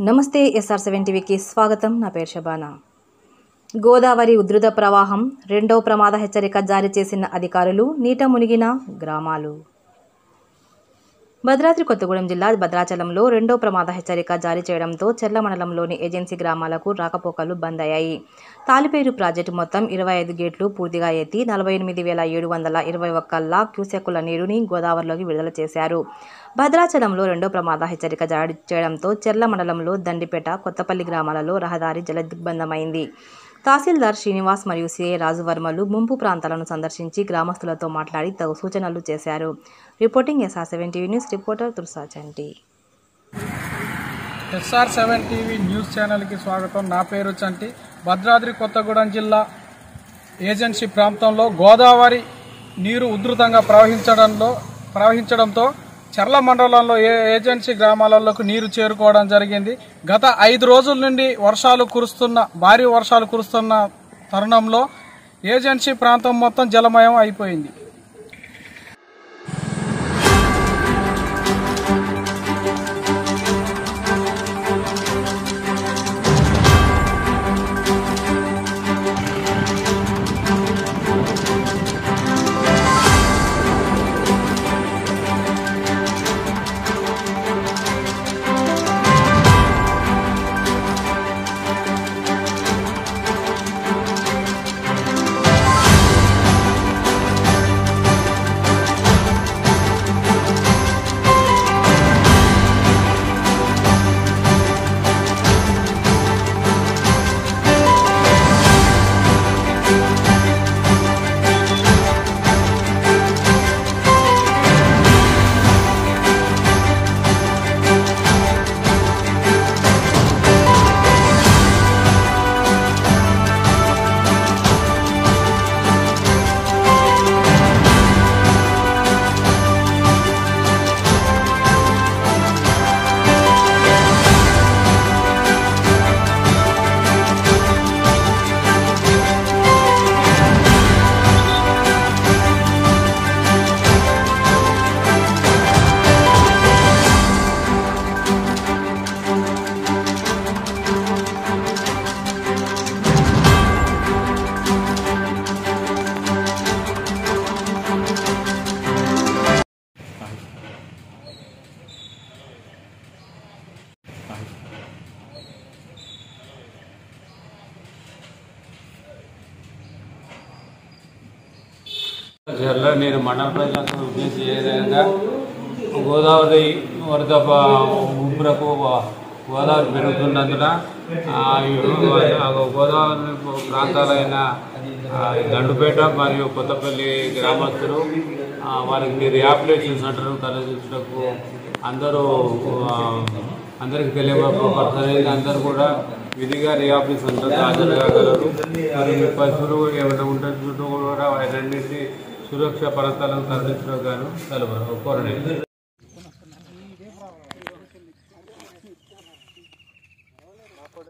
నమస్తే SR seven టీవీకి స్వాగతం నా పేరు శబానా గోదావరి ఉధృత ప్రవాహం రెండవ ప్రమాద హెచ్చరిక జారీ చేసిన అధికారులు నీట మునిగిన గ్రామాలు భద్రాద్రి కొత్తగూడెం జిల్లా భద్రాచలంలో రెండో ప్రమాద హెచ్చరిక జారీ చేయడంతో చెర్ల మండలంలోని ఏజెన్సీ గ్రామాలకు రాకపోకలు బంద్ అయ్యాయి తాలిపేరు ప్రాజెక్టు మొత్తం ఇరవై ఐదు గేట్లు పూర్తిగా ఎత్తి నలభై ఎనిమిది వేల ఏడు వందల ఇరవై ఒక్క లా క్యూసెక్కుల నీరుని గోదావరిలోకి విడుదల చేశారు భద్రాచలంలో రెండో ప్రమాద హెచ్చరిక జారీ చేయడంతో చెర్ల మండలంలో దండిపేట కొత్తపల్లి గ్రామాలలో రహదారి జల దిగ్బంధమైంది తహసీల్దార్ శ్రీనివాస్ మరియు సిఐ రాజువర్మలు ముంపు ప్రాంతాలను సందర్శించి గ్రామస్తులతో మాట్లాడి తగు సూచనలు చేశారు reporting SR seven TV news reporter Thursa Chanti SR seven TV news ఛానల్కి స్వాగతం నా పేరు చంటి భద్రాద్రి కొత్తగూడెం జిల్లా ఏజెన్సీ ప్రాంతంలో గోదావరి నీరు ఉధృతంగా ప్రవహించడంలో ప్రవహించడంతో చర్ల మండలంలో ఏ ఏజెన్సీ గ్రామాలలోకి నీరు చేరుకోవడం జరిగింది గత ఐదు రోజుల నుండి వర్షాలు కురుస్తున్న భారీ వర్షాలు కురుస్తున్న తరుణంలో ఏజెన్సీ ప్రాంతం మొత్తం జలమయం అయిపోయింది జిల్లా నేను మండల ప్రజలకు ఉద్దేశించి ఏ విధంగా గోదావరి వరద ప- ఉబ్బరకు వ- గోదావరి పెరుగుతున్నందున ఆ, ఈ ఆ గోదావరి ప్రాంతాలైన ఆ, ఈ దండుపేట మరియు కొత్తపల్లి గ్రామస్తులు ఆ, వారికి రిహాబిలిటేషన్ సెంటర్ తరలించడానికి అందరూ ఆ, అందరికి తెలియపరచలేదు అందరూ కూడా విధిగా రిహాబిలిటేషన్ సెంటర్ హాజరుగాగలరు మరి మీ పశువులు ఏమైనా ఉంటే చుట్టూ కూడా రెండింటి సురక్ష పర్వతాలను తరలించడం గాను తెలవరు కోరలేదు